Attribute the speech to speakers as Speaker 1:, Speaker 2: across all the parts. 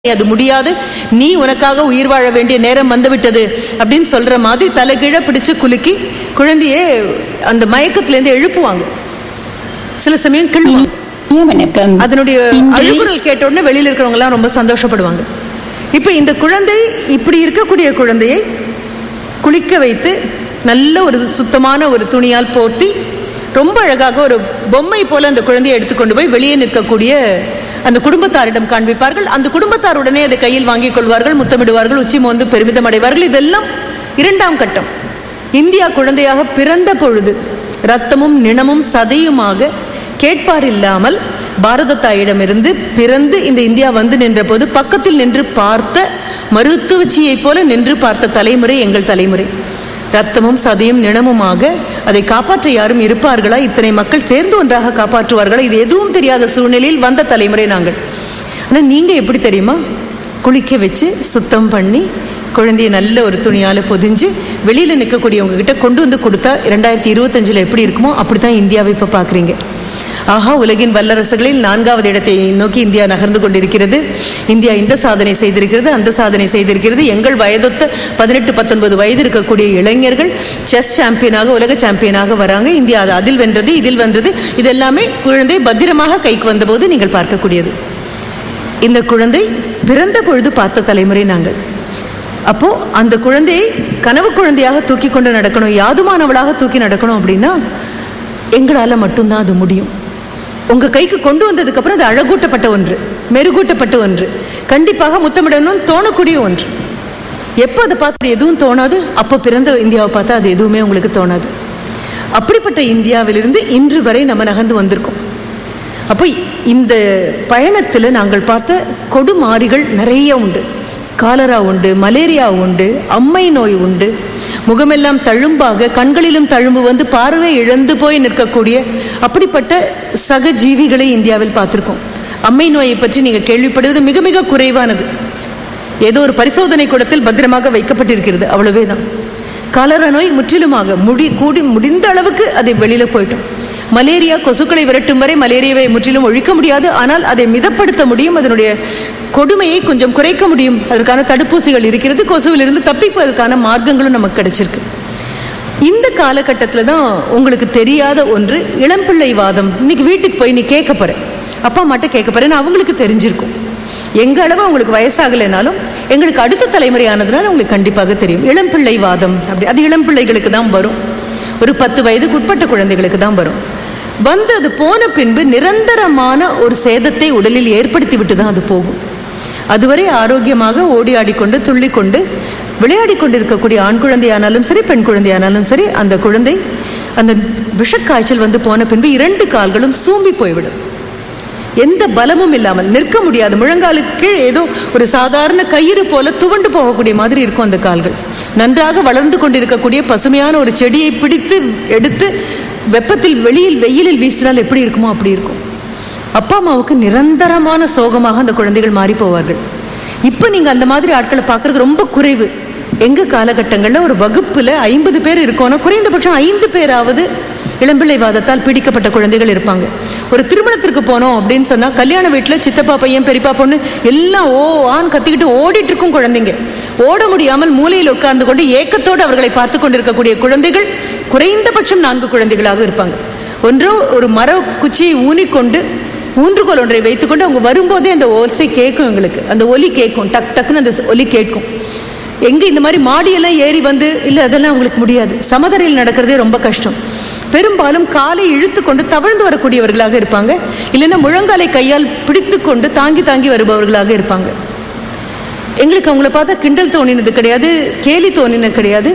Speaker 1: அது முடியாது நீ உனக்காக உயிர் வாழ வேண்டிய நேரம் வந்துவிட்டது அப்படின்னு சொல்ற மாதிரி தலைகீழ பிடிச்சு குலுக்கி குழந்தையே அந்த மயக்கத்துல இருந்து எழுப்புவாங்க சில சமயம் கிள்ளுவாங்க
Speaker 2: ஐயா, வணக்கம்
Speaker 1: அதனுடைய
Speaker 2: இன்று
Speaker 1: அழுகுரல் கேட்ட உடனே வெளியில இருக்கிறவங்க எல்லாம் ரொம்ப சந்தோஷப்படுவாங்க இப்ப இந்த குழந்தை இப்படி இருக்கக்கூடிய குழந்தையை குளிக்க வைத்து நல்ல ஒரு சுத்தமான ஒரு துணியால் போர்த்தி ரொம்ப அழகாக ஒரு பொம்மை போல அந்த குழந்தையை எடுத்துக்கொண்டு போய் வெளியே நிற்கக்கூடிய அந்த குடும்பத்தாரிடம் காண்பிப்பார்கள் அந்த குடும்பத்தார் உடனே அதை கையில் வாங்கிக் கொள்வார்கள் முத்தமிடுவார்கள் உச்சி மோந்து பெருமிதம் அடைவார்கள் இதெல்லாம் இரண்டாம் கட்டம் இந்தியா குழந்தையாக பிறந்த பொழுது ரத்தமும் நிணமும் சதையுமாக கேட்பார் இல்லாமல் பாரத தாயிடமிருந்து பிறந்து இந்த இந்தியா வந்து நின்ற போது பக்கத்தில் நின்று பார்த்த மருத்துவச்சியைப் போல நின்று பார்த்த தலைமுறை எங்கள் தலைமுறை ரத்தமும் சதையும் நிணமுமாக அதை காப்பாற்ற யாரும் இருப்பார்களா இத்தனை மக்கள் சேர்ந்து ஒன்றாக காப்பாற்றுவார்களா இது எதுவும் தெரியாத சூழ்நிலையில் வந்த தலைமுறை நாங்கள் ஆனால் நீங்க எப்படி தெரியுமா குளிக்க வச்சு சுத்தம் பண்ணி குழந்தைய நல்ல ஒரு துணியால பொதிஞ்சு வெளியில நிற்கக்கூடியவங்க கிட்ட கொண்டு வந்து கொடுத்தா இரண்டாயிரத்தி இருபத்தஞ்சுல எப்படி இருக்குமோ அப்படித்தான் இந்தியாவை இப்ப பாக்குறீங்க ஆஹா உலகின் வல்லரசுகளில் நான்காவது இடத்தை நோக்கி இந்தியா நகர்ந்து கொண்டிருக்கிறது இந்தியா இந்த சாதனை செய்திருக்கிறது அந்த சாதனை செய்திருக்கிறது எங்கள் வயதொத்த பதினெட்டு பத்தொன்பது வயது இருக்கக்கூடிய இளைஞர்கள் செஸ் சாம்பியனாக உலக சாம்பியனாக வராங்க இந்தியா அது அதில் வென்றது இதில் வென்றது இதெல்லாமே குழந்தை பத்திரமாக கைக்கு வந்தபோது நீங்கள் பார்க்கக்கூடியது இந்த குழந்தை பிறந்த பொழுது பார்த்த தலைமுறை நாங்கள் அப்போ அந்த குழந்தையை கனவு குழந்தையாக தூக்கி கொண்டு நடக்கணும் யாதுமானவளாக தூக்கி நடக்கணும் அப்படின்னா எங்களால மட்டும்தான் அது முடியும் உங்க கைக்கு கொண்டு வந்ததுக்கு அப்புறம் அது அழகூட்டப்பட்ட ஒன்று மெருகூட்டப்பட்ட ஒன்று கண்டிப்பாக முத்தமிடணும்னு தோணக்கூடிய ஒன்று எப்போ அதை பார்த்து எதுவும் தோணாது அப்போ பிறந்த இந்தியாவை பார்த்தா அது எதுவுமே உங்களுக்கு தோணாது அப்படிப்பட்ட இந்தியாவிலிருந்து இன்று வரை நம்ம நகர்ந்து வந்திருக்கோம் அப்போ இந்த பயணத்தில் நாங்கள் பார்த்த கொடுமாறிகள் நிறைய உண்டு காலரா உண்டு மலேரியா உண்டு அம்மை நோய் உண்டு முகமெல்லாம் தழும்பாக கண்களிலும் தழும்பு வந்து பார்வை இழந்து போய் நிற்கக்கூடிய அப்படிப்பட்ட சக ஜீவிகளை இந்தியாவில் பார்த்திருக்கோம் அம்மை நோயை பற்றி நீங்கள் கேள்விப்படுவது மிக மிக குறைவானது ஏதோ ஒரு பரிசோதனை கூடத்தில் பத்திரமாக வைக்கப்பட்டிருக்கிறது அவ்வளவே தான் காலரா நோய் முற்றிலுமாக முடி கூடி முடிந்த அளவுக்கு அதை வெளியில போயிட்டோம் மலேரியா கொசுக்களை விரட்டும் வரை மலேரியாவை முற்றிலும் ஒழிக்க முடியாது ஆனால் அதை மிதப்படுத்த முடியும் அதனுடைய கொடுமையை கொஞ்சம் குறைக்க முடியும் அதற்கான தடுப்பூசிகள் இருக்கிறது கொசுவிலிருந்து தப்பிப்பதற்கான மார்க்கங்களும் நமக்கு கிடைச்சிருக்கு இந்த காலகட்டத்தில் தான் உங்களுக்கு தெரியாத ஒன்று இளம்பிள்ளை வாதம் இன்னைக்கு வீட்டுக்கு போய் நீ கேட்க போற அப்பா அம்மாட்ட கேட்க போறேன்னு அவங்களுக்கு தெரிஞ்சிருக்கும் எங்க அளவு உங்களுக்கு வயசாகலைனாலும் எங்களுக்கு அடுத்த தலைமுறை ஆனதுனால உங்களுக்கு கண்டிப்பாக தெரியும் இளம்பிள்ளை வாதம் அப்படி அது இளம்பிள்ளைகளுக்கு தான் வரும் ஒரு பத்து வயதுக்கு உட்பட்ட குழந்தைகளுக்கு தான் வரும் வந்து அது போன பின்பு நிரந்தரமான ஒரு சேதத்தை உடலில் ஏற்படுத்தி விட்டு தான் அது போகும் அதுவரை ஆரோக்கியமாக ஓடி ஆடிக்கொண்டு துள்ளிக்கொண்டு விளையாடி கொண்டிருக்கக்கூடிய ஆண் குழந்தையானாலும் சரி பெண் குழந்தையானாலும் சரி அந்த குழந்தை அந்த விஷக்காய்ச்சல் வந்து போன பின்பு இரண்டு கால்களும் சூம்பி போய்விடும் எந்த பலமும் இல்லாமல் நிற்க முடியாது முழங்காலுக்கு கீழ் ஏதோ ஒரு சாதாரண கயிறு போல துவண்டு போகக்கூடிய மாதிரி இருக்கும் அந்த கால்கள் நன்றாக வளர்ந்து கொண்டிருக்கக்கூடிய பசுமையான ஒரு செடியை பிடித்து எடுத்து வெப்பத்தில் வெளியில் வெயிலில் வீசினால் எப்படி இருக்குமோ அப்படி இருக்கும் அப்பா அம்மாவுக்கு நிரந்தரமான சோகமாக அந்த குழந்தைகள் மாறி போவார்கள் இப்போ நீங்க அந்த மாதிரி ஆட்களை பார்க்கறது ரொம்ப குறைவு எங்க காலகட்டங்கள்ல ஒரு வகுப்புல ஐம்பது பேர் இருக்கோம்னா குறைந்தபட்சம் ஐந்து பேராவது இளம்பிள்ளை வாதத்தால் பீடிக்கப்பட்ட குழந்தைகள் இருப்பாங்க ஒரு திருமணத்திற்கு போனோம் அப்படின்னு சொன்னா கல்யாண வீட்டுல சித்தப்பா பையன் பெரியப்பா பொண்ணு எல்லாம் ஓ ஆண் கத்திக்கிட்டு ஓடிட்டு இருக்கும் குழந்தைங்க ஓட முடியாமல் மூலையில் உட்கார்ந்து கொண்டு ஏக்கத்தோடு அவர்களை பார்த்து கொண்டிருக்கக்கூடிய குழந்தைகள் குறைந்தபட்சம் நான்கு குழந்தைகளாக இருப்பாங்க ஒன்றோ ஒரு மர குச்சியை ஊனிக்கொண்டு ஊன்றுகோல் ஒன்றை வைத்துக்கொண்டு அவங்க வரும்போதே அந்த ஓசை கேட்கும் எங்களுக்கு அந்த ஒலி கேட்கும் டக் டக்குன்னு அந்த ஒலி கேட்கும் எங்க இந்த மாதிரி மாடியெல்லாம் ஏறி வந்து இல்ல அதெல்லாம் அவங்களுக்கு முடியாது சமதரையில் நடக்கிறதே ரொம்ப கஷ்டம் பெரும்பாலும் காலை இழுத்து கொண்டு தவழ்ந்து வரக்கூடியவர்களாக இருப்பாங்க இல்லைன்னா முழங்காலை கையால் பிடித்து கொண்டு தாங்கி தாங்கி வருபவர்களாக இருப்பாங்க எங்களுக்கு அவங்கள பார்த்தா கிண்டல் தோணினது கிடையாது கேலி தோணினது கிடையாது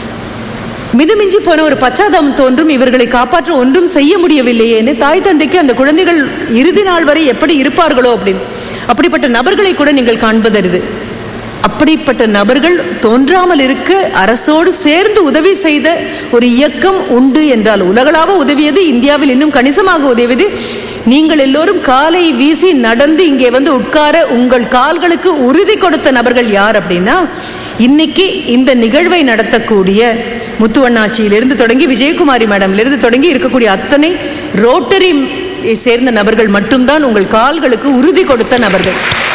Speaker 1: மிதமிஞ்சி போன ஒரு பச்சாதாபம் தோன்றும் இவர்களை காப்பாற்ற ஒன்றும் செய்ய முடியவில்லையேன்னு தாய் தந்தைக்கு அந்த குழந்தைகள் இறுதி நாள் வரை எப்படி இருப்பார்களோ அப்படின்னு அப்படிப்பட்ட நபர்களை கூட நீங்கள் காண்பதறிது அப்படிப்பட்ட நபர்கள் தோன்றாமல் இருக்க அரசோடு சேர்ந்து உதவி செய்த ஒரு இயக்கம் உண்டு என்றால் உலகளாவ உதவியது இந்தியாவில் இன்னும் கணிசமாக உதவியது நீங்கள் எல்லோரும் காலை வீசி நடந்து இங்கே வந்து உட்கார உங்கள் கால்களுக்கு உறுதி கொடுத்த நபர்கள் யார் அப்படின்னா இன்னைக்கு இந்த நிகழ்வை நடத்தக்கூடிய முத்துவண்ணாச்சியிலிருந்து தொடங்கி விஜயகுமாரி மேடம்லிருந்து தொடங்கி இருக்கக்கூடிய அத்தனை ரோட்டரி சேர்ந்த நபர்கள் மட்டும்தான் உங்கள் கால்களுக்கு உறுதி கொடுத்த நபர்கள்